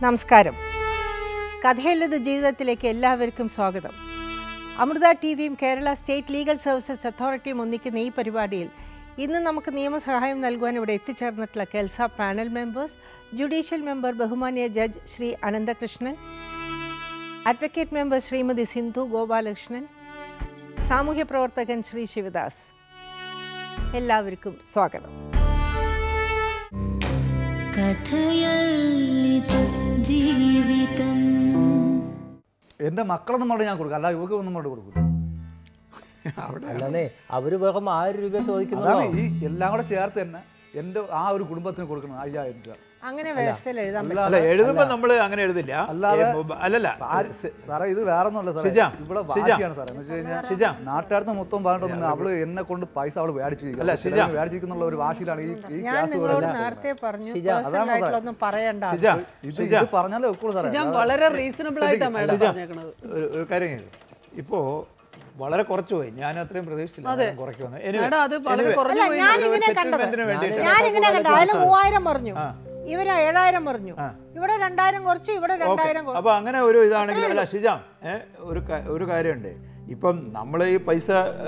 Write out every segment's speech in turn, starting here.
നമസ്കാരം കഥയല്ലത് ജീവിതത്തിലേക്ക് എല്ലാവർക്കും സ്വാഗതം അമൃത ടി വിയും കേരള സ്റ്റേറ്റ് ലീഗൽ സർവീസസ് അതോറിറ്റിയും ഒന്നിക്കുന്ന ഈ പരിപാടിയിൽ ഇന്ന് നമുക്ക് നിയമസഹായം നൽകുവാൻ ഇവിടെ എത്തിച്ചേർന്നിട്ടുള്ള KELSA panel members judicial member ബഹുമാന്യ judge Shri Ananthakrishnan advocate member Shrimati Sindhu Gopalakrishnan സാമൂഹ്യ പ്രവർത്തകൻ ശ്രീ ശിവദാസ് എല്ലാവർക്കും സ്വാഗതം കഥയല്ലിത് ജീവിതം എൻ്റെ മക്കളൊന്നും കൊണ്ട് ഞാൻ കൊടുക്കും അല്ല ഇവർക്ക് ഒന്നും കൊണ്ട് കൊടുക്കും അല്ലെന്നേ അവര് വെറും ആയിരം രൂപ ചോദിക്കുന്നുള്ളൂ അതാണ് ഈ എല്ലാം കൂടെ ചേർത്ത് തന്നെ എൻ്റെ ആ ഒരു കുടുംബത്തിന് കൊടുക്കണം അയ്യായിരം രൂപ അങ്ങനെ വ്യവസ്ഥയിൽ എഴുതാൻ പറ്റും അല്ല എഴുതുമ്പോ നമ്മൾ അങ്ങനെ എഴുതില്ല അല്ലാതെ- ഏ, മൊബ- അല്ലല്ല സാറേ ഇത് വേറെ ഒന്നുമല്ല സാറേ ഷിജാം, ഇവിടെ ഷിജാം. ബാക്കിയാണ് സാറേ എന്ന് വെച്ച് കഴിഞ്ഞാൽ ഷിജാം. നാട്ടുകാർക്ക് മൊത്തം പറഞ്ഞിട്ടൊന്നും അവള് എന്നെ കൊണ്ട് പൈസ അവള് മേടിച്ചിരിക്കും അല്ല, ഷിജാം. മേടിച്ചിരിക്കുന്നുള്ള ഒരു വാശിയിലാണ് ഈ ഈ ഞാൻ ക്ലാസ് നിങ്ങളോട് നേരത്തെ പറഞ്ഞു പേഴ്സണൽ ആയിട്ടുള്ളൊന്നും പറയണ്ട ഷിജ ഇത് ഇത് പറഞ്ഞാലേ ഒക്കുള്ളൂ സാറേ ഞാൻ വളരെ റീസണബിൾ ആയിട്ടാണ് മാഡം പറഞ്ഞേക്കണത് ഒരു ഒരു കാര്യം കേൾക്ക്. ഇപ്പോ വളരെ കുറച്ചു പോയി ഞാൻ അത്രയും പ്രതീക്ഷിച്ചില്ല മാഡം കുറയ്ക്കുമെന്ന് Anyway, മാഡം അത് വളരെ anyway, കുറഞ്ഞു അല്ല പോയി ഞാൻ ഒരു ഇങ്ങനെ കണ്ടത് settlement-ന് വേണ്ടിയിട്ടാണ്. ഞാൻ ഇങ്ങനെ കണ്ടത് അതിന് മൂവായിരം പറഞ്ഞു ഇവര് ഏഴായിരം പറഞ്ഞു ഇവിടെ രണ്ടായിരം കുറച്ച് ഇവിടെ രണ്ടായിരം കുറച്ച് അപ്പൊ അങ്ങനെ ഒരു ഇതാണെങ്കിൽ അല്ല ഷിജാം ഏ, ഒരു ക- ഒരു കാര്യമുണ്ട് ഇപ്പം നമ്മൾ ഈ പൈസ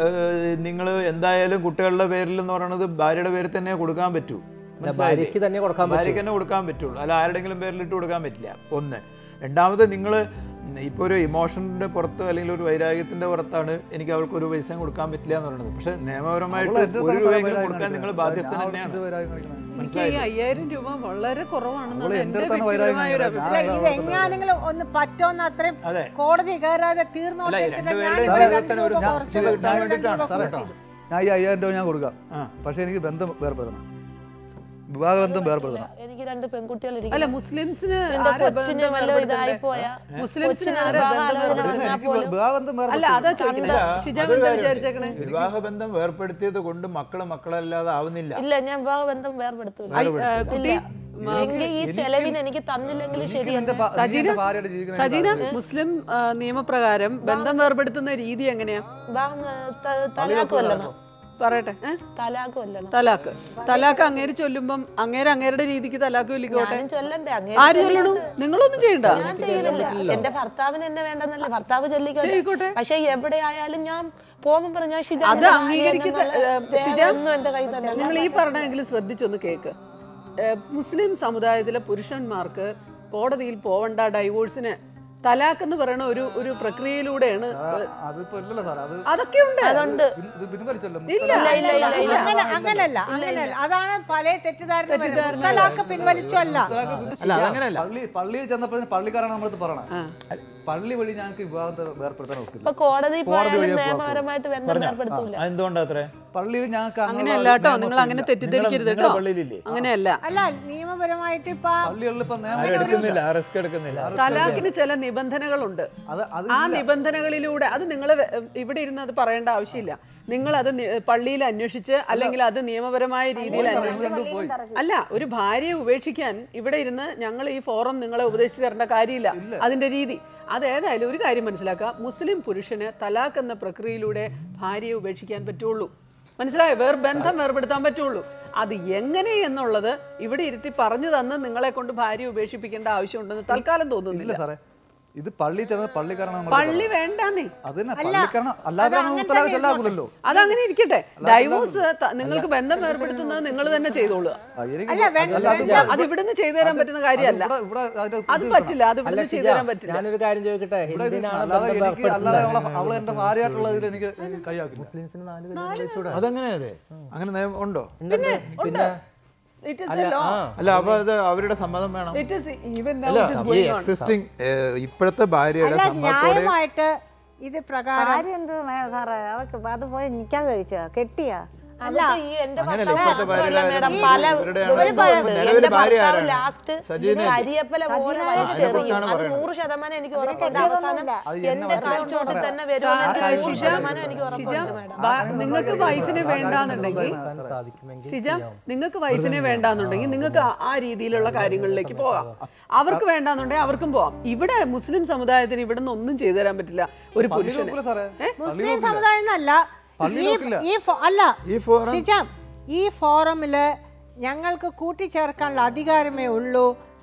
നിങ്ങൾ എന്തായാലും കുട്ടികളുടെ പേരിൽ എന്ന് പറയുന്നത് ഭാര്യയുടെ പേരിൽ തന്നെ കൊടുക്കാൻ പറ്റൂ മനസ്സിലായില്ലേ? ഭാര്യയ്ക്ക് തന്നെ കൊടുക്കാൻ പറ്റൂ. ഭാര്യയ്ക്ക് തന്നെ കൊടുക്കാൻ പറ്റുള്ളൂ അല്ല ആരുടെങ്കിലും പേരിൽ ഇട്ട് കൊടുക്കാൻ പറ്റില്ല ഒന്ന് രണ്ടാമത് നിങ്ങൾ ഇപ്പോൾ ഒരു ഇമോഷൻ്റെ പുറത്ത് അല്ലെങ്കിൽ ഒരു വൈരാഗ്യത്തിന്റെ പുറത്താണ് എനിക്ക് അവൾക്ക് ഒരു പൈസയും കൊടുക്കാൻ പറ്റില്ല എന്ന് പറയുന്നത് പക്ഷെ നിയമപരമായിട്ട് ഒരു രൂപയെങ്കിലും കൊടുക്കാൻ നിങ്ങൾ ബാധ്യസ്ഥ തന്നെയാണ് എനിക്ക് ഈ അയ്യായിരം രൂപ വളരെ കുറവാണെന്നാണ് അവള് എന്റെ എൻ്റെ അടുത്താണ് വൈരാഗ്യം വ്യക്തിപരമായ ഒരു കാണിക്കുന്നത്. അഭിപ്രായം അല്ല ഇത് എങ്ങാനെങ്കിലും ഒന്ന് പറ്റോന്ന് അത്രയും അതെ. കോടതി കയറാതെ തീർന്നോട്ടെ അല്ല, ഈ വെച്ചിട്ട് ഞാൻ രണ്ടുപേരുടെയും ഇവിടെ ജീവിതത്തിന് രണ്ട് ഒരു രൂപ സംസ്ഥിതി കുറച്ച് കിട്ടാൻ രണ്ട് വേണ്ടിയിട്ടാണ് രൂപ സാറേ കുറച്ച്. ഞാൻ ഈ അയ്യായിരം രൂപ ഞാൻ കൊടുക്കാം പക്ഷെ എനിക്ക് ബന്ധം വേർപ്പെടുത്തണം വിവാഹബന്ധം വേർപ്പെടുത്തണം എനിക്ക് രണ്ട് പെൺകുട്ടികൾ അല്ല മുസ്ലിംസിന് എന്റെ ആരാ കൊച്ചിന് ബന്ധം വല്ല ഏർപ്പെടുത്തണ്ടേ? ഇതായി പോയാ മുസ്ലിംസിന് കൊച്ചിന് ആരാ വിവാഹ ബന്ധം ആലോചന ഏർപ്പെടുത്തണ്ടേ? വന്നാ എനിക്ക് പോലും വിവാഹബന്ധം അല്ല അതാ വേർപ്പെടുത്തണം ചോദിക്കണേ ഷിജാബ് അതൊരു എന്താ കാര്യമുണ്ട്. വിചാരിച്ചേക്കണേ വിവാഹബന്ധം വേർപ്പെടുത്തിയത് കൊണ്ട് മക്കള് മക്കളല്ലാതെ ആവുന്നില്ല ഇല്ല ഞാൻ വിവാഹ ബന്ധം വേർപെടുത്തൂല ഏ, കുട്ടി എങ്കിൽ ഈ ചെലവിന് എനിക്ക് തന്നില്ലെങ്കിൽ ശരി എന്റെ ഭാ- നീ എന്റെ ഭാര്യയുടെ ജീവിക്കണം സജീന മുസ്ലിം ആ, നിയമപ്രകാരം ബന്ധം വേർപെടുത്തുന്ന രീതി എങ്ങനെയാ വിവാഹം തലാക്ക് കൊല്ലണം പറയട്ടെ ഏ? തലാക്ക് കൊല്ലണം തലാക്ക് തലാക്ക് അങ്ങേര് ചൊല്ലുമ്പം അങ്ങേര് അങ്ങേരുടെ രീതിക്ക് തലാക്ക് ചൊല്ലിക്കോട്ടെ ഞാനും ചൊല്ലണ്ടേ അങ്ങനെ ആര് ചൊല്ലണു നിങ്ങളൊന്നും ചെയ്യണ്ട ഞാൻ ചെയ്യലില്ല എന്റെ ഭർത്താവിന് എന്നെ വേണ്ടെന്നല്ലേ ഭർത്താവ് ചെയ്യിക്കോട്ടെ. ചൊല്ലിക്കോട്ടെ പക്ഷെ എവിടെ ആയാലും ഞാൻ പോകുമ്പോൾ പറഞ്ഞാൽ അത് അംഗീകരിക്കുന്ന ഷിജാ ഒന്നും എന്റെ കയ്യിൽ തന്നെ നിങ്ങൾ ഈ പറഞ്ഞെങ്കിലും ശ്രദ്ധിച്ചൊന്ന് കേക്ക് ഏഹ് മുസ്ലിം സമുദായത്തിലെ പുരുഷന്മാർക്ക് കോടതിയിൽ പോവണ്ട ഡൈവോഴ്സിന് തലാക്ക് എന്ന് പറയുന്ന ഒരു ഒരു പ്രക്രിയയിലൂടെയാണ് ഏഹ് അതിപ്പോ ഇല്ലല്ലോ സാറേ അത് അതൊക്കെ ഉണ്ട് അതുണ്ട് പിൻ- ഇത് പിൻവലിച്ചല്ലോ ഇല്ല ഇല്ല, ഇല്ല, ഇല്ല. അങ്ങനെ അങ്ങനല്ല അങ്ങനല്ല അതാണ് പല തെറ്റിദ്ധാരണ മുത്തലാഖ് പിൻവലിച്ചു അല്ല അല്ല അതങ്ങനെയല്ല പള്ളി പള്ളിയിൽ ചെന്നപ്പോൾ പള്ളിക്കാരാണ് നമ്മളത് പറയണത് പള്ളി വഴി ഞങ്ങൾക്ക് വിവാഹത്തെ വേർപ്പെടുത്താൻ ഒക്കില്ല ഇപ്പൊ കോടതി പോയാലും വഴിയാ നിയമപരമായിട്ട് ബന്ധം ഏർപ്പെടുത്തൂല അതെന്തുകൊണ്ടാ അത്രേ പള്ളിയിൽ ഞങ്ങൾക്ക് അങ്ങനെയല്ല കേട്ടോ നിങ്ങൾ അങ്ങനെ തെറ്റിദ്ധരിക്കരുത് നിങ്ങളുടെ കേട്ടോ പള്ളിയിലില്ലേ അങ്ങനെയല്ല അല്ല നിയമപരമായിട്ട് ഇപ്പൊ പള്ളികളിൽ ഇപ്പൊ നിയമം ആരും എടുക്കുന്നില്ല ആ റിസ്ക് എടുക്കുന്നില്ല തലാഖിന് ചില നിബന്ധനകളുണ്ട് അത് അത് ആ നിബന്ധനകളിലൂടെ അത് നിങ്ങൾ ഇവിടെ ഇരുന്ന് അത് പറയേണ്ട ആവശ്യമില്ല നിങ്ങൾ അത് നി- പള്ളിയിൽ അന്വേഷിച്ച് അല്ലെങ്കിൽ അത് നിയമപരമായ രീതിയിൽ അന്വേഷിച്ച് അല്ല ഒരു ഭാര്യയെ ഉപേക്ഷിക്കാൻ ഇവിടെ ഇരുന്ന് ഞങ്ങൾ ഈ ഫോറം നിങ്ങളെ ഉപദേശിച്ചു തരേണ്ട കാര്യമില്ല അതിന്റെ രീതി അതേതായാലും ഒരു കാര്യം മനസ്സിലാക്കുക മുസ്ലിം പുരുഷന് തലാഖ് എന്ന പ്രക്രിയയിലൂടെ ഭാര്യയെ ഉപേക്ഷിക്കാൻ പറ്റുള്ളൂ മനസ്സിലായോ വേർ ബന്ധം വേർപെടുത്താൻ പറ്റുള്ളൂ അത് എങ്ങനെ എന്നുള്ളത് ഇവിടെ ഇരുത്തി പറഞ്ഞു തന്ന് നിങ്ങളെ കൊണ്ട് ഭാര്യ ഉപേക്ഷിപ്പിക്കേണ്ട ആവശ്യമുണ്ടെന്ന് തൽക്കാലം ഇല്ല തോന്നുന്നില്ല സാറേ ഇത് പള്ളിയിൽ ചെന്ന പള്ളിക്കാരാണ് നമ്മൾ പള്ളി വേണ്ടെന്നേ അത് തന്നെ പള്ളിക്കാരണം അല്ലാതെ മുത്തലാഖ് ചെല്ലാകൂലല്ലോ അതങ്ങനെ ഇരിക്കട്ടെ ഡൈവോഴ്സ് ത- നിങ്ങൾക്ക് ബന്ധം ഏർപ്പെടുത്തുന്നത് നിങ്ങൾ തന്നെ ചെയ്തോളുക അല്ല വേണ്ട അത് ഇവിടുന്ന് ചെയ്തു തരാൻ പറ്റുന്ന കാര്യമല്ല ഇവിടെ ഇവിടെ അതിന്റെ അത് പറ്റില്ല അത് അല്ല ഇവിടുന്ന് ചെയ്തു ഷിജ തരാൻ പറ്റില്ല ഞാനൊരു കാര്യം ചോദിക്കട്ടെ എന്തിനാണ് അല്ലാതെ ബന്ധം എനിക്ക് അല്ലാതെ അവളെ ഏർപ്പെടുത്തുന്നത് അവളെ എന്റെ ഭാര്യയായിട്ടുള്ളതിൽ എനിക്ക് കൈയാക്കില്ല മുസ്ലിംസിന് നാല് കല്യാണം കഴിച്ചുകൂടാ അതങ്ങനെയല്ലേ അങ്ങനെ നിയമം ഉണ്ടോ പിന്നെ പിന്നെ ഇറ്റ് ഇസ് അല്ല എ ലോ ആ അല്ല അപ്പൊ അത് അവരുടെ സമ്മതം വേണം ഇറ്റ് ഇസ് ഈവൻ അല്ല നൗ ഇറ്റ് ഇസ് ഈ ഗോയിങ് ഓൺ എക്സിസ്റ്റിംഗ് ഇപ്പോഴത്തെ ഭാര്യയുടെ അല്ല സമ്മതത്തോടെ ന്യായമായിട്ട് ഇത് പ്രകാരം ആര് എന്ത് നേ- സാറേ അവക്ക് അത് പോയി നിൽക്കാൻ കഴിച്ചാ കെട്ടിയാ അവർക്ക് ഈ എന്റെ അങ്ങനെയല്ല, ഭർത്താവ് ഇപ്പോഴത്തെ ഭാര്യയുടെ മാത്രമല്ല കാര്യം മേഡം, പല ഇവരുടെയാണ് ഒരു ഇപ്പോ പല- നിലവിൽ എന്റെ ഭാര്യ ഭർത്താവ് ആരാണ്? ലാസ്റ്റ് സജീനയല്ലേ? കരിയപ്പല പോലെ വലിച്ച് അതിനെക്കുറിച്ചാണ് എറിയും. അത് പറയുന്നത്. നൂറ് ശതമാനം എനിക്ക് ഉറപ്പുണ്ട് കെട്ടിയതൊന്നുമില്ല. അവസാനം അത് എന്നെ എന്റെ വച്ചിട്ട് കാഴ്ചോട്ടിൽ പറയാം. തന്നെ വരുമെന്ന് എനിക്ക് നൂറ് ഷിജ, ശതമാനം എനിക്ക് ഷിജ, ഉറപ്പുണ്ട് മേഡം ബാ- നിങ്ങൾക്ക് വൈഫിനെ വേണ്ടാന്നുണ്ടെങ്കിൽ നടത്താൻ സാധിക്കുമെങ്കിൽ ഷിജ നിങ്ങൾക്ക് വൈഫിനെ വേണ്ടാന്നുണ്ടെങ്കിൽ നിങ്ങൾക്ക് ആ- ആ രീതിയിലുള്ള കാര്യങ്ങളിലേക്ക് പോകാം അവർക്ക് വേണ്ടാന്നുണ്ടെങ്കിൽ അവർക്കും പോവാം ഇവിടെ മുസ്ലിം സമുദായത്തിന് ഇവിടെ നിന്ന് ഒന്നും ചെയ്തു തരാൻ പറ്റില്ല ഒരു പുരുഷന് നോക്കില്ല സാറേ ഏ? മുസ്ലിം സമുദായം എന്നല്ല പള്ളി ഈ- നോക്കില്ല. ഈ ഫോ- അല്ല ഈ ഫോറം ഷിജാം ഈ ഫോറമില് ഞങ്ങൾക്ക് കൂട്ടിച്ചേർക്കാനുള്ള അധികാരമേ ഉള്ളൂ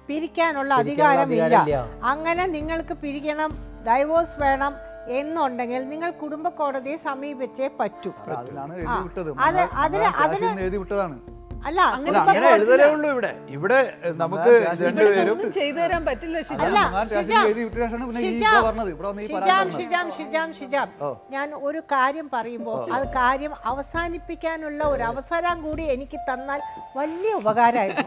പിരിക്കാനുള്ള പിരിക്കാനുള്ള അധികാരമില്ല അധികാരമില്ല. അങ്ങനെ നിങ്ങൾക്ക് പിരിക്കണം ഡൈവോഴ്സ് വേണം എന്നുണ്ടെങ്കിൽ നിങ്ങൾ കുടുംബ കോടതിയെ സമീപിച്ചേ പറ്റൂ അതിനാണ് ആ, എഴുതി വിട്ടത് അത് അതിന് അതിന് കാശിന്ന് എഴുതി വിട്ടതാണ് അല്ല അല്ല അങ്ങനെ എഴുതലേ ഉള്ളൂ ഇവിടെ ഇവിടെ എഹ്, നമുക്ക് രണ്ടുപേരും ഒന്നും ചെയ്തു തരാൻ പറ്റില്ല ഷിജ അല്ല ഞാൻ ഷിജാം, കാശിന്ന് എഴുതി വിട്ട ശേഷമാണ് പിന്നെ ഈ ഷിജാം, ഇപ്പൊ പറഞ്ഞത് ഇവിടെ വന്ന് ഈ പരാതി ഷിജാം പറഞ്ഞത്. ഷിജാം ഷിജാം ഷിജാം ഞാൻ ഒരു കാര്യം പറയുമ്പോൾ അത് കാര്യം അവസാനിപ്പിക്കാനുള്ള ഒരു അവസരം കൂടി എനിക്ക് തന്നാൽ വലിയ ഉപകാരമായിരുന്നു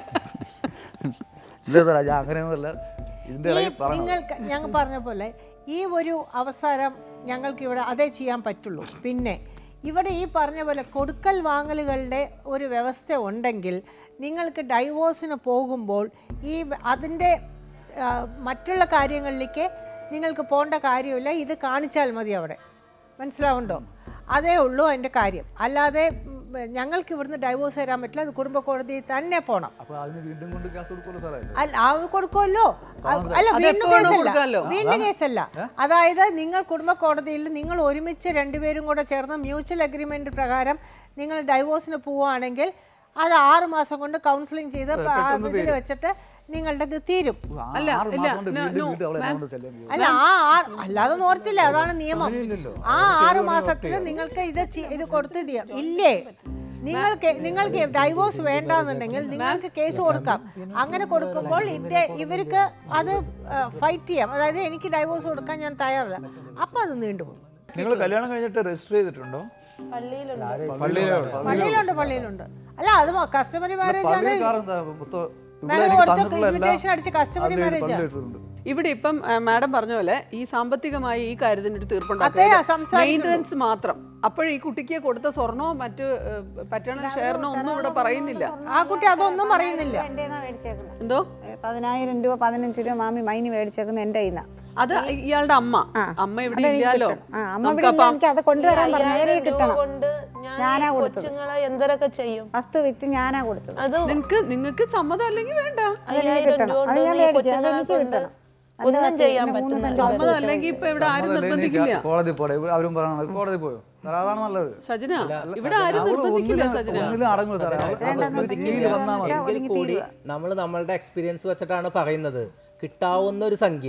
ഇല്ല സാറേ ഞാൻ അങ്ങനെയൊന്നുമല്ല ഇതിന്റെ ഈ ഇടയിൽ പറയണം നിങ്ങൾക്ക് ഞങ്ങൾ പറഞ്ഞ പോലെ ഈ ഒരു അവസരം ഞങ്ങൾക്ക് ഇവിടെ അതേ ചെയ്യാൻ പറ്റുള്ളൂ പിന്നെ ഇവിടെ ഈ പറഞ്ഞ പോലെ കൊടുക്കൽ വാങ്ങലുകളുടെ ഒരു വ്യവസ്ഥ ഉണ്ടെങ്കിൽ നിങ്ങൾക്ക് ഡൈവോഴ്സിന് പോകുമ്പോൾ ഈ വ- അതിൻ്റെ ആ, മറ്റുള്ള കാര്യങ്ങളിലേക്ക് നിങ്ങൾക്ക് പോകേണ്ട കാര്യമില്ല ഇത് കാണിച്ചാൽ മതി അവിടെ മനസ്സിലാവുണ്ടോ അതേ ഉള്ളൂ അതിൻ്റെ കാര്യം അല്ലാതെ ഉം, ഞങ്ങൾക്ക് ഇവിടുന്ന് ഡൈവോഴ്സ് തരാൻ പറ്റില്ല അത് കുടുംബ കോടതിയിൽ തന്നെ പോകണം അപ്പൊ അതിന് വീണ്ടും കൊണ്ട് കേസ് കൊടുക്കുമല്ലോ സാറേ അല്ല അത് കൊടുക്കുമല്ലോ അത് അല്ല അത് വീണ്ടും എപ്പോ വേണോ കേസല്ല കൊടുക്കാമല്ലോ. വീണ്ടും കേസല്ല അതായത് നിങ്ങൾ കുടുംബ കോടതിയിൽ നിങ്ങൾ ഒരുമിച്ച് രണ്ടുപേരും കൂടെ ചേർന്ന് മ്യൂച്വൽ അഗ്രിമെന്റ് പ്രകാരം നിങ്ങൾ ഡൈവോഴ്സിന് പോവുകയാണെങ്കിൽ അത് ആറ് മാസം കൊണ്ട് കൗൺസിലിംഗ് ചെയ്ത് ഇതിൽ വെച്ചിട്ട് നിങ്ങളുടെ ഇത് തീരും അല്ല, ആറ് ഇല്ല, മാസം കൊണ്ട് no, വീണ്ടും no, വീണ്ടും അവളെ എന്നെ കൊണ്ട് ചെല്ലാൻ കഴിയും. അല്ല ആ ആ- അല്ലാതെ ഓർത്തില്ല അതാണ് നിയമം ആ ആറ് മാസത്തിൽ നിങ്ങൾക്ക് ഇത് ചി- ഇത് കൊടുത്ത് ചെയ്യാം ഇല്ലേ നിങ്ങൾക്ക് നിങ്ങൾക്ക് ഡൈവോഴ്സ് വേണ്ടാന്നുണ്ടെങ്കിൽ നിങ്ങൾക്ക് കേസ് കൊടുക്കാം അങ്ങനെ കൊടുക്കുമ്പോൾ ഇത് ഇവർക്ക് അത് ഫൈറ്റ് ചെയ്യാം അതായത് എനിക്ക് ഡൈവോഴ്സ് കൊടുക്കാൻ ഞാൻ തയ്യാറല്ല അപ്പം അത് നീണ്ടുപോകും നിങ്ങൾ കല്യാണം കഴിഞ്ഞിട്ട് രജിസ്റ്റർ ചെയ്തിട്ടുണ്ടോ പള്ളിയിലുണ്ട് പള്ളിയിലുണ്ട് പള്ളിയിലുണ്ട് പള്ളിയിലുണ്ട് അല്ല അത് കസ്റ്റമറി മാരേജ് ആണ് പള്ളിക്കാരൻ എന്താ മൊത്തം ഇവിടെ മാഡം എനിക്ക് കൊടുത്ത തന്നിട്ടുള്ള എല്ലാം invitation അടിച്ച് customary അതിൽ marriage ആ. പള്ളിയിട്ടിട്ടുണ്ട്. ഇവിടെ ഇപ്പം ആ, മാഡം പറഞ്ഞ പോലെ ഈ സാമ്പത്തികമായി ഈ കാര്യത്തിന് ഒരു അതെ, തീർപ്പുണ്ടാക്കുക സംസാരിക്കുന്നുള്ളൂ. മെയിൻ്റനൻസ് മാത്രം അപ്പോൾ ഈ കുട്ടിക്ക് കൊടുത്ത സ്വർണമോ മറ്റ് പറ്റണ ഷെയറിനോ ഒന്നും ഇവിടെ പറയുന്നില്ല ആ കുട്ടി അതൊന്നും അറിയുന്നില്ല എൻ്റെ മേടിച്ചേക്കുന്നത് എന്തോ പതിനായിരം രൂപ പതിനഞ്ച് രൂപ മാമി മൈന് മേടിച്ചേക്കുന്നത് എൻ്റെ കയ്യിൽ അത് ഇയാളുടെ അമ്മ അമ്മ ഇവിടെ ഇല്ലാലോ ആ അമ്മ ഇവിടെ ഇല്ല എനിക്ക് അത് കൊണ്ടുവരാൻ പറഞ്ഞു നേരെ കിട്ടണം കൊണ്ട് ഞാൻ ഞാനാ ഈ കൊടുത്തത്. കൊച്ചുങ്ങളെ എന്തൊക്കെ ചെയ്യും വസ്തു വിറ്റ് ഞാനാ കൊടുത്തത് അത് നിങ്ങക്ക് നിങ്ങക്ക് സമ്മതം അല്ലെങ്കിൽ വേണ്ട അതെനിക്ക് അയ്യായിരം കിട്ടണം രൂപ അത് ഞാൻ കൊണ്ടൊന്നും ഈ മേടിച്ചു കൊച്ചുങ്ങളെ അതെനിക്ക് കൊണ്ട് കിട്ടണം ഒന്നും അതിനകത്ത് ചെയ്യാൻ പിന്നെ മൂന്ന് പറ്റുന്നില്ല. സെന്റ് സമ്മതം അല്ലെങ്കിൽ ഇപ്പൊ ഇവിടെ ആരും അതല്ലേ എനിക്ക് നിർബന്ധിക്കില്ല കോടതി പോടെ ഇവിടെ അവരും പറയണത് കോടതി പോയോ സാറേ അതാണ് നല്ലത് സജന ഇവിടെ ആരും അവള് നിർബന്ധിക്കില്ല ഒന്നിലും- സജന ഒന്നിലും അടങ്ങും സാറേ അവൾ ജീവിയിൽ വന്നാൽ മതി എങ്കിൽ കൂടി നമ്മൾ നമ്മളുടെ എക്സ്പീരിയൻസ് വെച്ചിട്ടാണ് പറയുന്നത് കിട്ടാവുന്ന ഒരു സംഖ്യ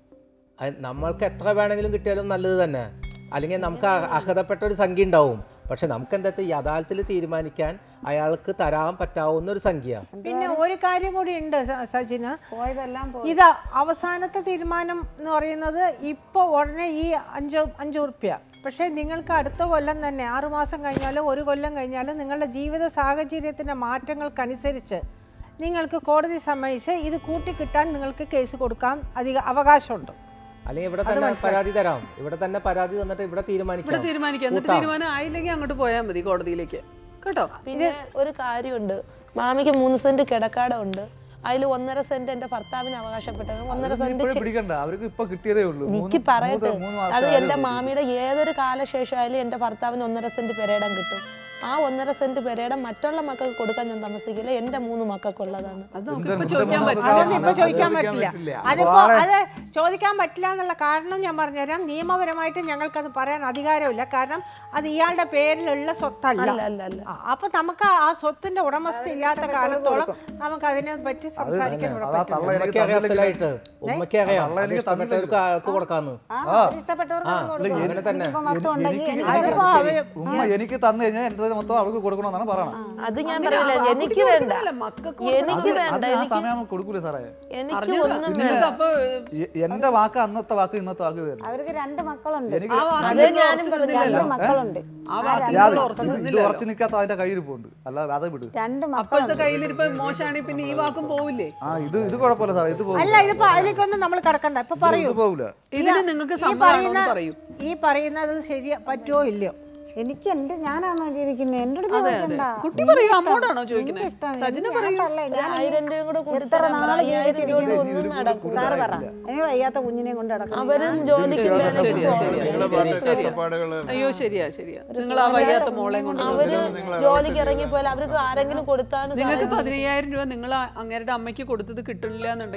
അത് നമ്മൾക്ക് എത്ര വേണമെങ്കിലും കിട്ടിയാലും നല്ലത് തന്നെ അല്ലെങ്കിൽ നമുക്ക് അർഹ- അർഹതപ്പെട്ട ഒരു സംഖ്യ ഉണ്ടാവും പക്ഷെ നമുക്ക് എന്താ വെച്ചാൽ യഥാർത്ഥത്തിൽ തീരുമാനിക്കാൻ അയാൾക്ക് തരാൻ പറ്റാവുന്ന ഒരു സംഖ്യ പിന്നെ ഒരു കാര്യം കൂടി ഉണ്ട് സജിന പോയതെല്ലാം പോയി ഇത് അവസാനത്തെ തീരുമാനം എന്ന് പറയുന്നത് ഇപ്പോൾ ഉടനെ ഈ അഞ്ച് അഞ്ച് ഉറുപ്പ്യ പക്ഷേ നിങ്ങൾക്ക് അടുത്ത കൊല്ലം തന്നെ ആറുമാസം കഴിഞ്ഞാലും ഒരു കൊല്ലം കഴിഞ്ഞാലും നിങ്ങളുടെ ജീവിത സാഹചര്യത്തിൻ്റെ മാറ്റങ്ങൾക്കനുസരിച്ച് നിങ്ങൾക്ക് കോടതി സമ്മതിച്ച് ഇത് കൂട്ടിക്കിട്ടാൻ നിങ്ങൾക്ക് കേസ് കൊടുക്കാൻ അധിക അവകാശമുണ്ട് അല്ലെങ്കിൽ ഇവിടെ തന്നെ പരാതി തരാം ഇവിടെ തന്നെ പരാതി തന്നിട്ട് ഇവിടെ ഇവിടെ തീരുമാനിക്കാം തീരുമാനിക്കാം എന്നിട്ട് തീരുമാനം ആയില്ലെങ്കിൽ അങ്ങോട്ട് പോയാൽ മതി കോടതിയിലേക്ക് കേട്ടോ പിന്നെ ഒരു കാര്യമുണ്ട് മാമിക്ക് മൂന്ന് സെന്റ് കിടക്കാടം ഉണ്ട് അതിൽ ഒന്നര സെന്റ് എന്റെ ഭർത്താവിന് അവകാശപ്പെട്ടത് ഒന്നര സെന്റ് ഇപ്പോഴും ചെ- പിടിക്കണ്ട അവർക്ക് ഇപ്പൊ കിട്ടിയതേ ഉള്ളൂ എനിക്ക് മൂന്ന്- പറയട്ടെ മൂന്ന് മൂന്ന് അത് മാസം എന്റെ മാമിയുടെ ഏതൊരു കാലശേഷമായാലും എന്റെ ഭർത്താവിന് ഒന്നര സെന്റ് പെരേടം കിട്ടും ആ ഒന്നര സെന്റ് പെരേടം മറ്റുള്ള മക്കൾക്ക് കൊടുക്കാൻ ഞാൻ താമസിക്കില്ല എന്റെ മൂന്ന് മക്കൾക്കുള്ളതാണ് അത് നമുക്ക് ഇപ്പൊ ചോദിക്കാൻ അതൊന്നും പറ്റില്ല ഇപ്പൊ ചോദിക്കാൻ ചോദിക്കാൻ പറ്റില്ല പറ്റില്ല. അതിപ്പോ അത് ചോദിക്കാൻ പറ്റില്ല എന്നുള്ള കാരണം ഞാൻ പറഞ്ഞുതരാം നിയമപരമായിട്ട് ഞങ്ങൾക്കത് പറയാൻ അധികാരമില്ല കാരണം അത് ഇയാളുടെ പേരിലുള്ള സ്വത്തല്ല അല്ല അല്ല അല്ല ആ, അപ്പൊ നമുക്ക് ആ സ്വത്തിന്റെ ഉടമസ്ഥ ഇല്ലാത്ത കാലത്തോളം നമുക്ക് അതിനെ പറ്റി സംസാരിക്കാൻ ഇവിടെ അതാ പറ്റില്ല തള്ള എനിക്ക് ഉമ്മയ്ക്ക് അറിയാം തന്നില്ലെങ്കിൽ- സ്ഥലമായിട്ട് ഉമ്മയ്ക്ക് അറിയാം തള്ള അത് എനിക്ക് ഇഷ്ടപ്പെട്ടവർക്ക് ആൾക്ക് കൊടുക്കാന്ന് ആ ഇഷ്ടപ്പെട്ടവർക്ക് ആ, കൊടുക്കും. അങ്ങനെ തന്നെ. ഇപ്പം വസ്തു ഉണ്ടെങ്കിൽ എനിക്ക് എനിക്ക് അതിപ്പോ കൊടുക്കണം. അവര് ഉമ്മ എനിക്ക് തന്നു കഴിഞ്ഞാൽ എന്റെ മൊത്തം അവൾക്ക് കൊടുക്കണമെന്നാണ് പറയണം അത് ഞാൻ പറയില്ല എനിക്ക് വേണ്ട മക്കൾക്ക് എനിക്ക് വേണ്ട അത് ആ എനിക്ക് സമയം കൊടുക്കൂലേ സാറേ എനിക്ക് ഒന്നും വേണ്ട നിങ്ങൾക്ക് അപ്പൊ എ- എന്റെ വാക്ക് അന്നത്തെ വാക്ക് ഇന്നത്തെ വാക്ക് തരും അവർക്ക് രണ്ട് മക്കളുണ്ട് എനിക്ക് ആ വാക്കിൽ അതേ നിങ്ങൾ ഞാനും ഉറച്ചു പറഞ്ഞത്. നിന്നില്ലല്ലോ. രണ്ട് മക്കളുണ്ട് ആ വാക്കിൽ യാത് നിങ്ങൾ ഉറച്ചു ഇത് നിന്നില്ലല്ലോ. ഉറച്ചു നിൽക്കാത്ത അതിന്റെ കയ്യിരിപ്പുണ്ട് അല്ല അത് വിട് രണ്ട് അപ്പോഴത്തെ മക്കളുണ്ട് കയ്യിലിരിപ്പ് മോശമാണെങ്കിൽ പിന്നെ ഈ വാക്കും പോവില്ലേ ആ ഇത് ഇത് കുഴപ്പമില്ല സാറേ ഇത് പോകും അല്ല ഇതിപ്പോ അതിലേക്കൊന്നും നമ്മൾ കിടക്കണ്ട ഇപ്പൊ പറയൂ ഇത് പോകില്ല ഇതിന് നിങ്ങൾക്ക് ഈ സമ്മതമാണോ പറയുന്ന എന്ന് പറയൂ ഈ പറയുന്നത് ശരി പറ്റുമോ ഇല്ലയോ എനിക്ക് എന്റെ ഞാനാണോ ജീവിക്കുന്നത് എന്റെ അടുത്ത് അതെ അതെ ചോദിക്കണ്ട. കുട്ടി എനിക്ക് പറയൂ ഇഷ്ടം. അമ്മോടാണോ എനിക്ക് ചോദിക്കുന്നത് ഇഷ്ടം. സജിന എനിക്ക് പറയൂ ഞാനല്ല, ഞാൻ ആയിരം രൂപ കൂടെ കൂട്ടി എത്ര തരാൻ പറ. നാള് അയ്യായിരം രൂപ കൊണ്ട് ജീവിച്ചിരിക്കുന്നു. ഒന്നും നടക്കൂല സാറ് പറ എനിക്ക് വയ്യാത്ത കുഞ്ഞിനെ കൊണ്ട് നടക്കണം അവരും ജോലിക്ക് ശരിയാ, വേലയ്ക്ക് ശരിയാ, പോകണം. ശരിയാ. നിങ്ങളെ ശരി, ഭാഗത്തെ ശരിയാ. കഷ്ടപ്പാടുകള് അയ്യോ ശരിയാ ശരിയാ നിങ്ങൾ ആ വയ്യാത്ത മോളെ കൊണ്ട് അവര് ജോലിക്ക് ഇറങ്ങിപ്പോയാൽ അവർക്ക് ആരെങ്കിലും കൊടുത്താണ് നിങ്ങൾക്ക് പതിനയ്യായിരം രൂപ നിങ്ങൾ അങ്ങേരുടെ അമ്മയ്ക്ക് കൊടുത്തത് കിട്ടണില്ല എന്നുണ്ടെങ്കിൽ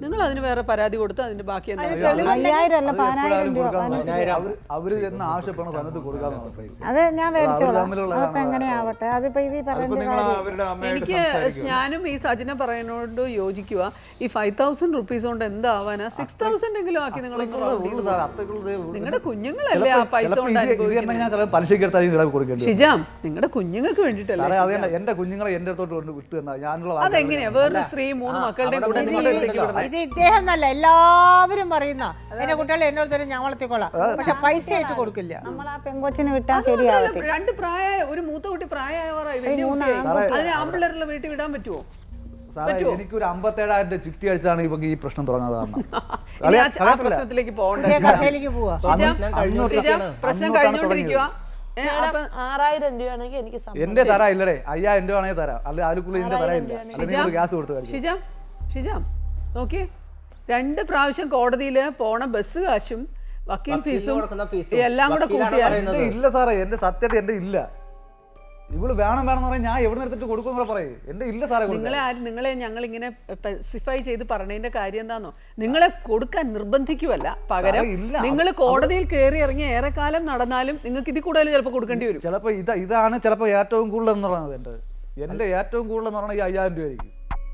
നിങ്ങൾ അതിന് വേറെ പരാതി കൊടുത്ത് അതിന്റെ ബാക്കി എന്താ അയ്യായിരം അല്ല അത് പതിനായിരം എപ്പോഴാണ് രൂപ കൊടുക്കാൻ വന്നു. നോക്കുന്നത്? അവര് അവര് എന്ന് ആവശ്യപ്പെടുന്ന സമയത്ത് കൊടുക്കാന്ന് പൈസ അത് ഞാൻ മേടിച്ചോളാം തമ്മിലുള്ള അതിപ്പോ എങ്ങനെയാവട്ടെ അതിപ്പോ ഇത് ഈ അതിപ്പോ പറയുന്ന നിങ്ങൾ കാര്യം അവരുടെ അമ്മയായിട്ട് എനിക്ക് സംസാരിക്കും ഞാനും ഈ സജിന പറയുന്നോട് യോജിക്കുക ഈ ഫൈവ് തൗസൻഡ് റുപ്പീസ് കൊണ്ട് എന്താവാനാ സിക്സ് തൗസൻഡ് എങ്കിലും ആക്കി നിങ്ങൾ ഉള്ളു സാർ അത്രയ്ക്കുള്ളത് ഉള്ളു. നിങ്ങളുടെ കുഞ്ഞുങ്ങളല്ലേ ആ ചിലപ്പോ- പൈസ ചിലപ്പോ കൊണ്ട് ഇത് ഇത് തന്നെ അനുഭവിക്കുന്നത് ഞാൻ ചിലപ്പോൾ പലിശയ്ക്ക് എടുത്താൽ ചിലപ്പോൾ കൊടുക്കേണ്ടി വരും. ഷിജാം നിങ്ങളുടെ കുഞ്ഞുങ്ങൾക്ക് വേണ്ടിയിട്ടല്ലേ സാറേ അത് തന്നെ എന്റെ കുഞ്ഞുങ്ങളെ എന്റെ അടുത്തോട്ട് കൊണ്ട് വിട്ടു തന്നാ ഞാനുള്ള വാക്ക് അതെങ്ങനെയാ വേറൊരു സ്ത്രീ മൂന്ന് മക്കളുടെയും കൂടെ നിങ്ങളുടെ അടുത്തേക്ക് വിടണം ഇത് ഇദ്ദേഹം എന്നല്ല എല്ലാവരും പറയുന്ന എന്റെ കുട്ടികളെ എന്നോട് തരും ഞാൻ വളർത്തിക്കോളാം പക്ഷെ പൈസ ആയിട്ട് കൊടുക്കില്ല നമ്മൾ ആ പെങ്കൊച്ചിന് വിട്ടാൽ ശരിയാവട്ടെ രണ്ട് പ്രായമായ ഒരു മൂത്ത കുട്ടി പ്രായമായവരായി വലിയ കുട്ടിയായി അതിന് ആമ്പിള്ളേരുള്ള വീട്ടിൽ വിടാൻ പറ്റുമോ സാറേ എനിക്കൊരു അമ്പത്തേഴായിരം രൂപ ചുറ്റി അടിച്ചാണ് ഇപ്പൊ ഈ പ്രശ്നം തുടങ്ങുന്നത് കാരണം ഇനി ആ- കളിയാ- ആ കളിയാക്കല്ല. പ്രശ്നത്തിലേക്ക് പോകണ്ട ഇതേ കഥയിലേക്ക് പോവാ പ്രശ്നം കഴിഞ്ഞോണ്ടിരിക്കുകയാണ്. പ്രശ്നം അന്നോട്ടാണ് കഴിഞ്ഞോണ്ടിരിക്കുക ഏ, മേഡം അപ്പൊ ആറായിരം രൂപയാണെങ്കിൽ എനിക്ക് സമ്മതം. എന്റെ തരാ ഇല്ലടേ അയ്യായിരം രൂപ ആണെങ്കിൽ തരാം അല്ലെ അതിൽക്കുള്ള എന്റെ തരാനില്ല അല്ലെങ്കിൽ നിങ്ങൾ ഗ്യാസ് കൊടുത്തു കഴിക്കും ഷിജാം ഷിജാം നോക്കിയേ രണ്ട് പ്രാവശ്യം കോടതിയിൽ പോണ ബസ് കാശും വക്കീൽ വക്കീലിന് ഫീസും കൊടുക്കുന്ന ഫീസും. എല്ലാം കൂടെ വക്കീലാണ് കൂട്ടിയാൽ പറയുന്നത്. എന്റെ ഇല്ല സാറേ എന്റെ സത്യമായിട്ട് എന്റെ ഇല്ല ഇവള് വേണം വേണം എന്ന് പറഞ്ഞാൽ ഞാൻ എവിടെ എടുത്തിട്ട് കൊടുക്കും പറയും എന്റെ ഇല്ല സാറേ കൊടുക്കാൻ. നിങ്ങളെ ആരും നിങ്ങളെ ഞങ്ങൾ ഇങ്ങനെ സ്പെസിഫൈ ചെയ്ത് പറഞ്ഞതിന്റെ കാര്യം എന്താണോ നിങ്ങളെ കൊടുക്കാൻ നിർബന്ധിക്കുവല്ല പകരം സാറേ, ഇല്ല. നിങ്ങൾ കോടതിയിൽ കയറി ഇറങ്ങി ഏറെക്കാലം നടന്നാലും നിങ്ങൾക്ക് ഇതിൽ കൂടുതൽ ചിലപ്പോൾ കൊടുക്കേണ്ടി വരും ചിലപ്പോ ഇതാ ഇതാണ് ചിലപ്പോ ഏറ്റവും കൂടുതൽ എന്ന് പറയുന്നത് എന്റെ എന്റെ ഏറ്റവും കൂടുതൽ എന്ന് പറഞ്ഞാൽ ഈ അയ്യായിരം രൂപയായിരിക്കും